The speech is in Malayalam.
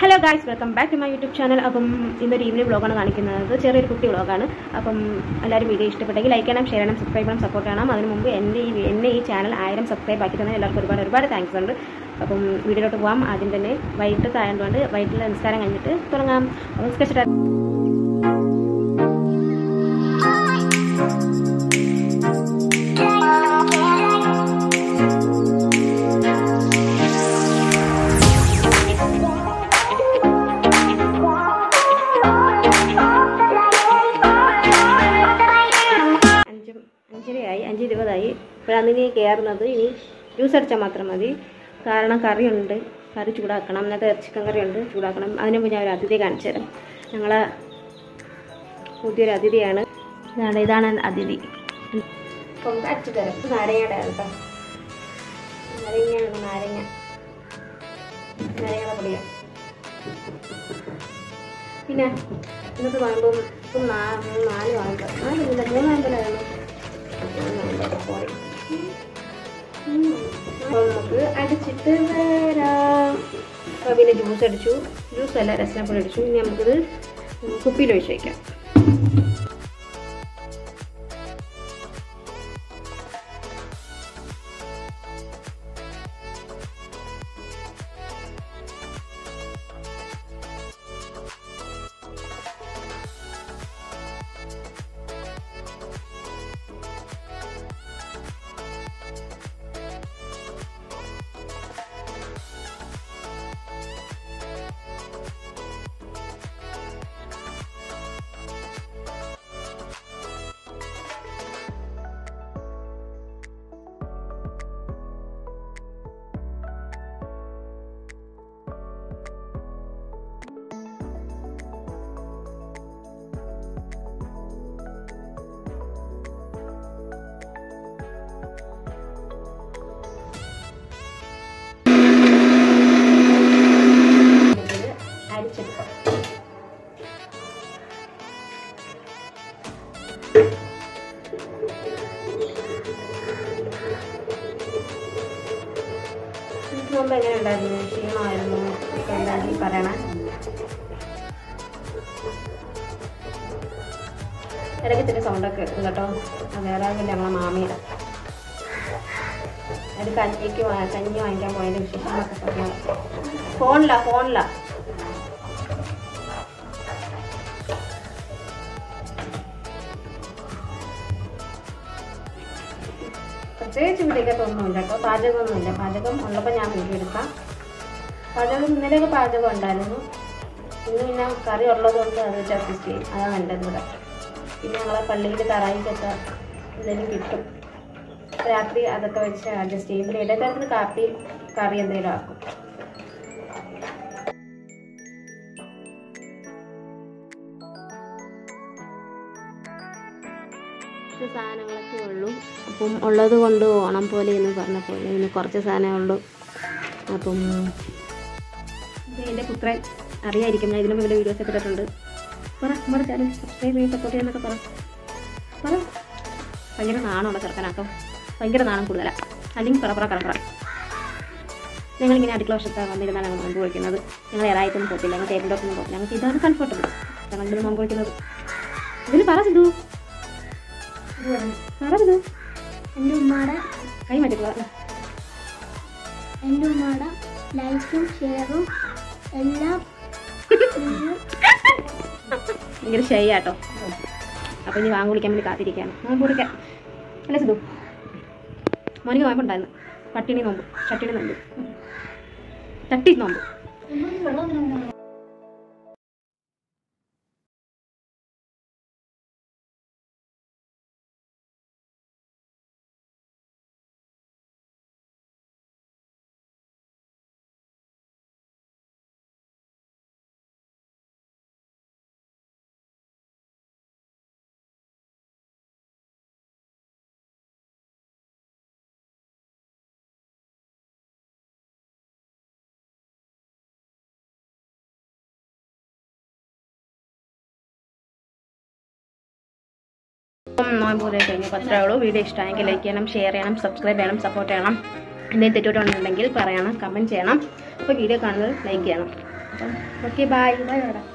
hello guys welcome back to my YouTube channel അപ്പം ഇന്നൊരു ഈവനിങ് വ്ളോഗാണ് കാണിക്കുന്നത് ചെറിയൊരു കുട്ടി വ്ളോഗാണ് അപ്പം എല്ലാവരും വീഡിയോ ഇഷ്ടപ്പെട്ടെങ്കിൽ ലൈക്ക് ചെയ്യണം ഷെയർ ചെയ്യണം സബ്സ്ക്രൈബ് ചെയ്യണം സപ്പോർട്ട് ചെയ്യണം അതിന് മുമ്പ് എൻ്റെ ഈ എന്നെ ഈ ചാനൽ ആയിരം സബ്സ്ക്രൈബ് ആക്കി തന്നെ എല്ലാവർക്കും ഒരുപാട് ഒരുപാട് താങ്ക്സ് ഉണ്ട് അപ്പം വീഡിയോയിലോട്ട് പോകാം ആദ്യം തന്നെ വൈകിട്ട് തായതുകൊണ്ട് വൈകിട്ടുള്ള നിസ്കാരം കഴിഞ്ഞിട്ട് തുടങ്ങാം അപ്പം സ്കെച്ച് അഞ്ച് അഞ്ചരയായി അഞ്ച് ഇരുപതായി ഇപ്പോഴാണ് ഇനി കയറുന്നത് ഇനി ജ്യൂസ് അടിച്ചാൽ മാത്രം മതി കാരണം കറിയുണ്ട് കറി ചൂടാക്കണം ഇന്നത്തെ ചിക്കൻ കറിയുണ്ട് ചൂടാക്കണം അതിന് മുമ്പ് ഞാൻ ഒരു അതിഥിയെ കാണിച്ചു തരാം ഞങ്ങളെ പുതിയൊരു അതിഥിയാണ് ഇതാണ് ഇതാണ് അതിഥി അപ്പം അടിച്ചു തരാം ഇത് നാരങ്ങയുടെ കേട്ടോ നാരങ്ങയാണ് നാരങ്ങ നാരങ്ങയുടെ പൊടിയാണ് പിന്നെ ഇന്നത്തെ വാങ്ങുമ്പം ഇപ്പം നാ- മൂന്ന് നാല് വാങ്ങിക്കാം നാലില്ല മൂന്ന് വാങ്ങിക്കലായിരുന്നു അപ്പോൾ നമുക്ക് അടിച്ചിട്ട് വരാം അപ്പോൾ പിന്നെ ജ്യൂസ് അടിച്ചു ജ്യൂസ് അല്ല രസനപ്പൊടി അടിച്ചു ഇനി നമുക്കിത് കുപ്പിയിൽ ഒഴിച്ച് വയ്ക്കാം ഇത് അരിച്ചെടുക്കാം ഇതിന് മുമ്പ് എങ്ങനെ ഉണ്ടായിരുന്നു ക്ഷീണമായിരുന്നു ഒക്കെ എന്തായാലും പറയണേ ഇടയ്ക്ക് ഇത്തിരി സൗണ്ടൊക്കെ കേൾക്കും കേട്ടോ അത് വേറെ ആരുമില്ല ഞങ്ങളെ മാമിയുടെ ഒരു കഞ്ഞിക്ക് വാ- കഞ്ഞി വാങ്ങിക്കാൻ പോയതിൻ്റെ വിശേഷങ്ങളൊക്കെ പറഞ്ഞാൽ ഫോണിലാ ഫോണിലാ പ്രത്യേകിച്ച് പിടിക്കത്തൊന്നുമില്ല കേട്ടോ പാചകമൊന്നുമില്ല പാചകം ഉള്ളപ്പോൾ ഞാൻ വീഡിയോ എടുക്കാം പാചകം ഇന്നലെയൊക്കെ പാചകം ഉണ്ടായിരുന്നു ഇന്ന് പിന്നെ കറി ഉള്ളത് കൊണ്ട് അത് വെച്ച് അഡ്ജസ്റ്റ് ചെയ്യും അതാണ് നല്ലത് ഇവിടെ പിന്നെ ഞങ്ങളെ പള്ളിയിൽ തറായിക്കൊക്കെ എന്തെങ്കിലും കിട്ടും രാത്രി അതൊക്കെ വെച്ച് അഡ്ജസ്റ്റ് ചെയ്യും പിന്നെ ഇടയ്ക്കകത്ത് കാപ്പി കറി എന്തെങ്കിലും ആക്കും കുറച്ച് സാധനങ്ങളൊക്കെ ഉള്ളൂ അപ്പം ഉള്ളത് കൊണ്ട് ഓണം പോലെ എന്ന് പറഞ്ഞ പോലെ ഇനി കുറച്ച് സാധനമേ ഉള്ളൂ അപ്പം ഇത് എൻ്റെ പുത്രൻ അറിയായിരിക്കും ഞാൻ ഇതിനും ഇവിടെ വീഡിയോസ് ഒക്കെ ഇട്ടിട്ടുണ്ട് പറ നമ്മുടെ ചാനൽ സബ്സ്ക്രൈബ് ചെയ്ത് സപ്പോർട്ട് ചെയ്യാന്നൊക്കെ പറ പറ ഭയങ്കര നാണമുള്ള ചെറുക്കനാട്ടോ ഭയങ്കര നാണം കൂടുതലാണ് അല്ലെങ്കിൽ പറ പറ കറ ഞങ്ങളിങ്ങനെ അടുക്കള വശത്ത് വന്നിരുന്നാണ് ഞങ്ങൾ നോമ്പ് കുഴിക്കുന്നത് ഞങ്ങൾ ഇറായിട്ടൊന്നും പോകത്തില്ല ഞങ്ങൾ ടേബിൾ ടോപ്പൊന്നും പോകില്ല ഞങ്ങൾക്ക് ഇതാണ് കംഫർട്ടബിൾ ഞങ്ങളുടെ നോമ്പ് കുഴിക്കുന്നത് ഇതിൽ പറ സിദ്ധു പറ സിദ്ധു എൻ്റെ ഉമ്മയുടെ കൈ മാറ്റിക്കോ എൻ്റെ ഉമ്മയുടെ ലൈക്കും ഷെയറും എല്ലാം നിങ്ങൾ ഭയങ്കര ഷൈയാട്ടോ അപ്പോൾ ഇനി വാങ്ങി വിളിക്കാൻ വേണ്ടി കാത്തിരിക്കുകയാണ് നോമ്പ് കുറിക്കാം അല്ലേ സിദ്ധു മോനിക്ക് നോമ്പുണ്ടായിരുന്നു പട്ടിണി നോമ്പ് ചട്ടിണി നോമ്പ് ചട്ടി നോമ്പ് അപ്പം നോമ്പ് പോലെ കഴിഞ്ഞു പത്രേ ഉള്ളൂ വീഡിയോ ഇഷ്ടമായെങ്കിൽ ലൈക്ക് ചെയ്യണം ഷെയർ ചെയ്യണം സബ്സ്ക്രൈബ് ചെയ്യണം സപ്പോർട്ട് ചെയ്യണം എന്തെങ്കിലും തെറ്റുണ്ടെങ്കിൽ പറയണം കമൻറ്റ് ചെയ്യണം അപ്പോൾ വീഡിയോ കാണുന്നത് ലൈക്ക് ചെയ്യണം അപ്പം ഓക്കെ ബായ് ബൈ അവിടെ